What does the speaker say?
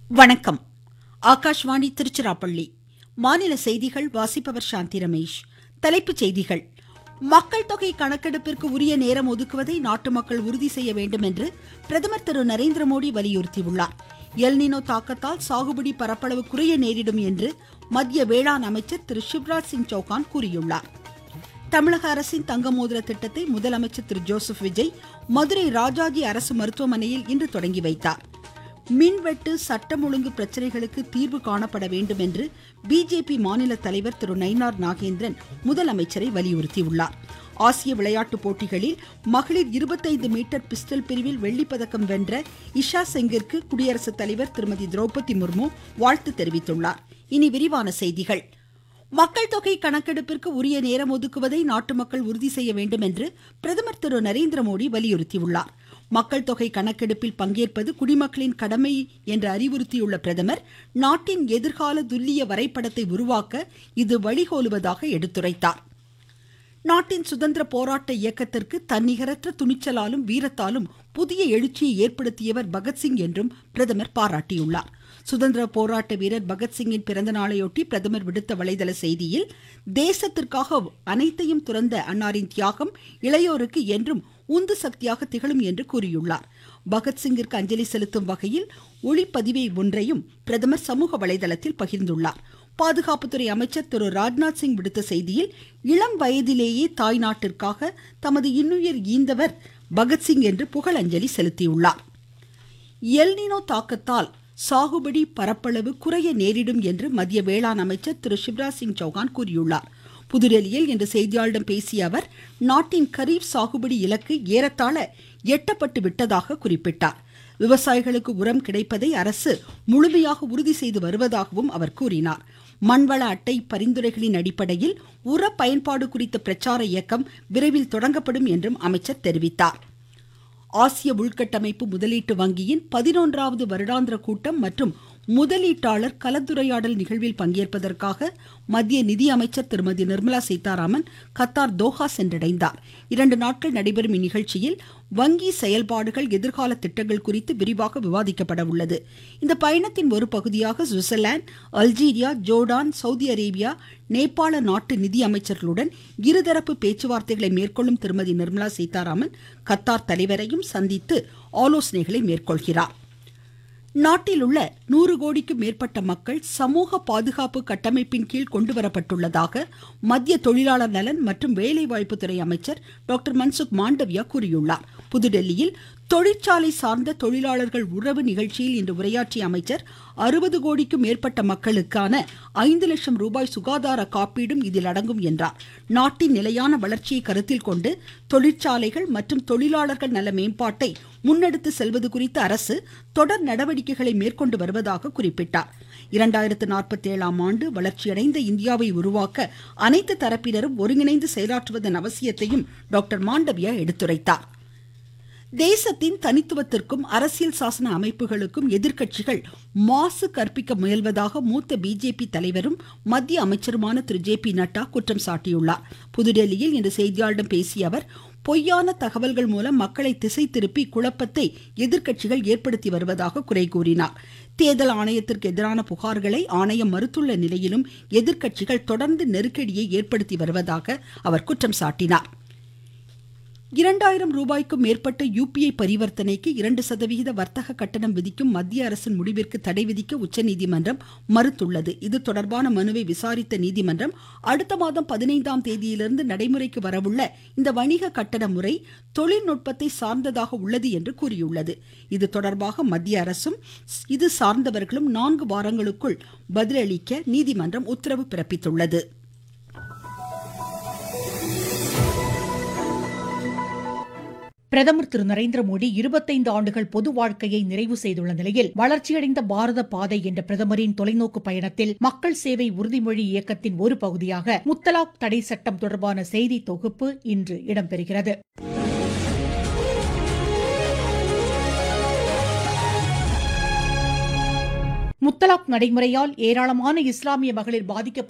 வணக்கம் ஆகாஷ்வாணி திருச்சிராப்பள்ளி மாநில செய்திகள் வாசிப்பவர் சாந்தி ரமேஷ் தலைப்புச் செய்திகள் மக்கள் தொகை கணக்கெடுப்பிற்கு உரிய நேரம் ஒதுக்குவதை நாட்டு மக்கள் உறுதி செய்ய வேண்டும் என்று பிரதமர் திரு நரேந்திர மோடி வலியுறுத்தியுள்ளார் எல்னினோ தாக்கத்தால் சாகுபடி பரப்பளவு குறைய நேரிடும் என்று மத்திய வேளாண் அமைச்சர் திரு சிவராஜ் சிங் சௌகான் கூறியுள்ளார் தமிழக அரசின் தங்க மோதிர திட்டத்தை முதலமைச்சர் திரு ஜோசப் விஜய் மதுரை ராஜாஜி அரசு மருத்துவமனையில் இன்று தொடங்கி வைத்தார் மின்வெட்டு சட்டம் ஒழுங்கு பிரச்சனைகளுக்கு தீர்வு காணப்பட வேண்டும் என்று பிஜேபி மாநில தலைவர் திரு நயினார் நாகேந்திரன் முதலமைச்சரை வலியுறுத்தியுள்ளார் ஆசிய விளையாட்டுப் போட்டிகளில் மகளிர் இருபத்தைந்து மீட்டர் பிஸ்டல் பிரிவில் வெள்ளிப்பதக்கம் வென்ற இஷா செங்கிற்கு குடியரசுத் தலைவர் திருமதி திரௌபதி முர்மு வாழ்த்து தெரிவித்துள்ளார் இனி விரிவான செய்திகள் மக்கள் தொகை கணக்கெடுப்பிற்கு உரிய நேரம் ஒதுக்குவதை நாட்டு மக்கள் உறுதி செய்ய வேண்டும் என்று பிரதமர் திரு நரேந்திர மோடி வலியுறுத்தியுள்ளார் மக்கள் தொகை கணக்கெடுப்பில் பங்கேற்பது குடிமக்களின் கடமை என்று அறிவுறுத்தியுள்ள பிரதமர் நாட்டின் எதிர்கால துல்லிய வரைபடத்தை உருவாக்க இது வழிகோலுவதாக எடுத்துரைத்தார் நாட்டின் சுதந்திர போராட்ட இயக்கத்திற்கு தன்னிகரற்ற துணிச்சலாலும் வீரத்தாலும் புதிய எழுச்சியை ஏற்படுத்தியவர் பகத்சிங் என்றும் பிரதமர் பாராட்டியுள்ளார் சுதந்திர போராட்ட வீரர் பகத்சிங்கின் பிறந்த நாளையொட்டி பிரதமர் விடுத்த வலைதள செய்தியில் தேசத்திற்காக அனைத்தையும் துறந்த அன்னாரின் தியாகம் இளையோருக்கு என்றும் உந்து சக்தியாக திகழும் என்று கூறியுள்ளார் பகத்சிங்கிற்கு அஞ்சலி செலுத்தும் வகையில் ஒளிப்பதிவை ஒன்றையும் பிரதமர் சமூக வலைதளத்தில் பகிர்ந்துள்ளார் பாதுகாப்புத்துறை அமைச்சர் திரு ராஜ்நாத் சிங் விடுத்த செய்தியில் இளம் வயதிலேயே தாய் நாட்டிற்காக தமது இன்னுயிர் ஈந்தவர் பகத்சிங் என்று புகழஞ்சலி செலுத்தியுள்ளார் எல்னினோ தாக்கத்தால் சாகுபடி பரப்பளவு குறைய நேரிடும் என்று மத்திய வேளாண் அமைச்சர் திரு சிவராஜ் சிங் சௌகான் கூறியுள்ளார் புதுடெல்லியில் இன்று செய்தியாளர்களிடம் பேசிய அவர் நாட்டின் கரீப் சாகுபடி இலக்கு ஏறத்தாழ எட்டப்பட்டு விட்டதாக குறிப்பிட்டார் விவசாயிகளுக்கு உரம் கிடைப்பதை அரசு முழுமையாக உறுதி செய்து வருவதாகவும் அவர் கூறினார் மண்வள அட்டை பரிந்துரைகளின் அடிப்படையில் உர பயன்பாடு குறித்த பிரச்சார இயக்கம் விரைவில் தொடங்கப்படும் என்றும் அமைச்சர் தெரிவித்தார் ஆசிய உள்கட்டமைப்பு முதலீட்டு வங்கியின் பதினொன்றாவது வருடாந்திர கூட்டம் மற்றும் முதலீட்டாளர் கலந்துரையாடல் நிகழ்வில் பங்கேற்பதற்காக மத்திய நிதி அமைச்சர் திருமதி நிர்மலா சீதாராமன் கத்தார் தோஹா சென்றடைந்தார் இரண்டு நாட்கள் நடைபெறும் இந்நிகழ்ச்சியில் வங்கி செயல்பாடுகள் எதிர்கால திட்டங்கள் குறித்து விரிவாக விவாதிக்கப்பட உள்ளது இந்த பயணத்தின் ஒரு பகுதியாக Switzerland Algeria Jordan Saudi Arabia நேபாள நாட்டு நிதி அமைச்சர்களுடன் இருதரப்பு பேச்சுவார்த்தைகளை மேற்கொள்ளும் திருமதி நிர்மலா சீதாராமன் கத்தார் தலைவரையும் சந்தித்து ஆலோசனைகளை மேற்கொள்கிறார் நாட்டில் உள்ள நூறு கோடிக்கும் மேற்பட்ட மக்கள் சமூக பாதுகாப்பு கட்டமைப்பின் கீழ் கொண்டுவரப்பட்டுள்ளதாக மத்திய தொழிலாளர் நலன் மற்றும் வேலைவாய்ப்புத்துறை அமைச்சர் டாக்டர் மன்சுக் மாண்டவியா கூறியுள்ளார் புதுடெல்லியில் தொழிற்சாலை சார்ந்த தொழிலாளர்கள் உறவு நிகழ்ச்சியில் இன்று உரையாற்றிய அமைச்சர் அறுபது கோடிக்கும் மேற்பட்ட மக்களுக்கான ஐந்து லட்சம் ரூபாய் சுகாதார காப்பீடும் இதில் அடங்கும் என்றார் நாட்டின் நிலையான வளர்ச்சியை கருத்தில் கொண்டு தொழிற்சாலைகள் மற்றும் தொழிலாளர்கள் நல மேம்பாட்டை முன்னெடுத்து செல்வது குறித்து அரசு தொடர் நடவடிக்கைகளை மேற்கொண்டு வருவதாக குறிப்பிட்டார் இரண்டாயிரத்து நாற்பத்தி ஏழாம் ஆண்டு வளர்ச்சியடைந்த இந்தியாவை உருவாக்க அனைத்து தரப்பினரும் ஒருங்கிணைந்து செயலாற்றுவதன் அவசியத்தையும் டாக்டர் மாண்டவியா எடுத்துரைத்தார் தேசத்தின் தனித்துவத்திற்கும் அரசியல் சாசன அமைப்புகளுக்கும் எதிர்க்கட்சிகள் மாசு கற்பிக்க முயல்வதாக மூத்த பிஜேபி தலைவரும் மத்திய அமைச்சருமான திரு ஜே பி நட்டா குற்றம் சாட்டியுள்ளார் புதுடெல்லியில் இன்று செய்தியாளர்களிடம் பேசிய அவர் பொய்யான தகவல்கள் மூலம் மக்களை திசை திருப்பி குழப்பத்தை எதிர்க்கட்சிகள் ஏற்படுத்தி வருவதாக குறை கூறினார் தேர்தல் ஆணையத்திற்கு எதிரான புகார்களை ஆணையம் மறுத்துள்ள நிலையிலும் எதிர்க்கட்சிகள் தொடர்ந்து நெருக்கடியை ஏற்படுத்தி வருவதாக அவர் குற்றம் சாட்டினார் இரண்டாயிரம் ரூபாய்க்கும் மேற்பட்ட யூபிஐ பரிவர்த்தனைக்கு இரண்டு சதவிகித வர்த்தக கட்டணம் விதிக்கும் மத்திய அரசின் முடிவிற்கு தடை விதிக்க உச்சநீதிமன்றம் மறுத்துள்ளது இது தொடர்பான மனுவை விசாரித்த நீதிமன்றம் அடுத்த மாதம் பதினைந்தாம் தேதியிலிருந்து நடைமுறைக்கு வரவுள்ள இந்த வணிக கட்டண முறை தொழில்நுட்பத்தை சார்ந்ததாக உள்ளது என்று கூறியுள்ளது இது தொடர்பாக மத்திய அரசும் இது சார்ந்தவர்களும் நான்கு வாரங்களுக்குள் பதிலளிக்க நீதிமன்றம் உத்தரவு பிறப்பித்துள்ளது பிரதமர் திரு நரேந்திர மோடி இருபத்தைந்து ஆண்டுகள் பொது வாழ்க்கையை நிறைவு செய்துள்ள நிலையில் வளர்ச்சியடைந்த பாரத பாதை என்ற பிரதமரின் தொலைநோக்கு பயணத்தில் மக்கள் சேவை உறுதிமொழி இயக்கத்தின் ஒரு பகுதியாக முத்தலாக் தடை சட்டம் தொடர்பான செய்தி தொகுப்பு இன்று இடம்பெறுகிறது முத்தலாக் நடைமுறையால் ஏராளமான இஸ்லாமிய மகளிர் பாதிக்கப்பட்டு